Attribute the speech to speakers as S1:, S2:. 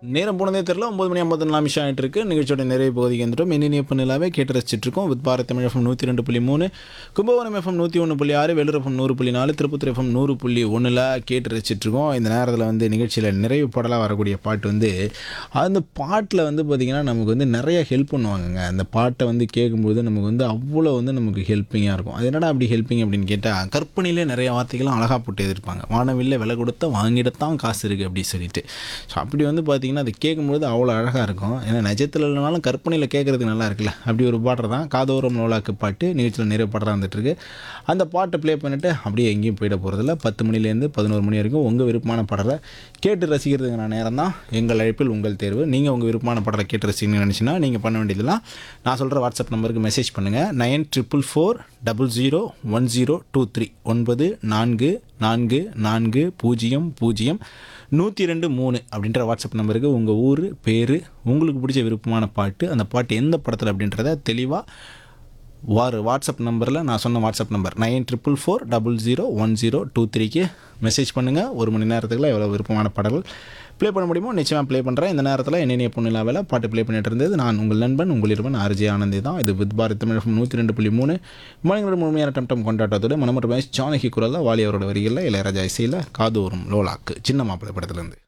S1: நேரம் போனதே தெரியல ஒம்பது மணி ஐம்பத்தி நாலு நிமிஷம் ஆகிட்டு இருக்கு நிகழ்ச்சியோட நிறைய பகுதிக்கு வந்துட்டோம் மின்னி எப்போ நிலாவே கேட்டு ரசிச்சிட்டு இருக்கோம் வித் பாரத் தமிழ் எஃப்எம் நூற்றி ரெண்டு புள்ளி மூணு கும்பகோணம் எஃப்எம் நூற்றி ஒன்று புள்ளி ஆறு வேலூர் எஃப்எம் நூறு புள்ளி நாலு திருப்பத்தூர் எஃப்எம் நூறு புள்ளி ஒன்றில் கேட்டு ரசிச்சிட்டு இருக்கோம் இந்த நேரத்தில் வந்து நிகழ்ச்சியில் நிறைவு பாடலாக வரக்கூடிய பாட்டு வந்து அந்த பாட்டில் வந்து பார்த்திங்கன்னா நமக்கு வந்து நிறைய ஹெல்ப் பண்ணுவாங்கங்க அந்த பாட்டை வந்து கேட்கும்போது நமக்கு வந்து அவ்வளோ வந்து நமக்கு ஹெல்ப்பிங்காக இருக்கும் அது என்னடா அப்படி ஹெல்ப்பிங் அப்படின்னு கேட்டால் கற்பனையிலே நிறைய வார்த்தைகளும் அழகாக போட்டு எதிர்ப்பாங்க வானவில்லை விலை கொடுத்தா வாங்கிடத்தான் காசு இருக்குது அப்படி சொல்லிட்டு ஸோ அப்படி வந்து பார்த்திங்கன்னா அது கேட்கும்போது அவ்வளோ அழகாக இருக்கும் ஏன்னா நிஜத்தில் இல்லைனாலும் கற்பனையில் கேட்குறதுக்கு நல்லா இருக்குல்ல அப்படி ஒரு பாட்டு தான் காதோரம் நோலாக்கு பாட்டு நிகழ்ச்சியில் நிறைய பாடலாக வந்துட்டுருக்கு அந்த பாட்டை ப்ளே பண்ணிவிட்டு அப்படியே எங்கேயும் போயிட போகிறதில்ல பத்து மணிலேருந்து பதினோரு மணி வரைக்கும் உங்கள் விருப்பமான பாடலை கேட்டு ரசிக்கிறதுக்கான நேரம் தான் எங்கள் அழைப்பில் உங்கள் தேர்வு நீங்கள் உங்கள் விருப்பமான பாடலை கேட்டு ரசிக்கணும்னு நினச்சின்னா நீங்கள் பண்ண வேண்டியதெல்லாம் நான் சொல்கிற வாட்ஸ்அப் நம்பருக்கு மெசேஜ் பண்ணுங்கள் nine triple four double zero one zero two three ஒன்பது நான்கு நான்கு நான்கு பூஜ்ஜியம் பூஜ்ஜியம் நூற்றி ரெண்டு மூணு அப்படின்ற வாட்ஸ்அப் நம்பருக்கு உங்கள் ஊர் பேர் உங்களுக்கு பிடிச்ச விருப்பமான பாட்டு அந்த பாட்டு எந்த படத்தில் அப்படின்றத தெளிவாக வார் வாட்ஸ்அப் நம்பரில் நான் சொன்ன WhatsApp number nine triple four double zero one zero two த்ரீக்கு மெசேஜ் பண்ணுங்கள் ஒரு மணி நேரத்துக்குள்ள எவ்வளோ விருப்பமான பாடல்கள் ப்ளே பண்ண முடியுமோ நிச்சயமாக ப்ளே பண்ணுறேன் இந்த நேரத்தில் என்னென்ன பொண்ணிலாவில் பாட்டு ப்ளே பண்ணிட்டு இருந்தது நான் உங்கள் நண்பன் உங்கள் இருவன் ஆர்ஜே ஆனந்தி தான் இது வித் பாரத் தமிழ் நூற்றி ரெண்டு புள்ளி மூணு மனிதனோட முழுமையான டம்டம் கொண்டாட்டத்தோடு மனமற்ற ஜானகி குரலில் வாலி அவரோட வரிகளில் இளையராஜா இசையில் காதோறும் லோலாக்கு சின்ன மாப்பிள்ளை படத்துலேருந்து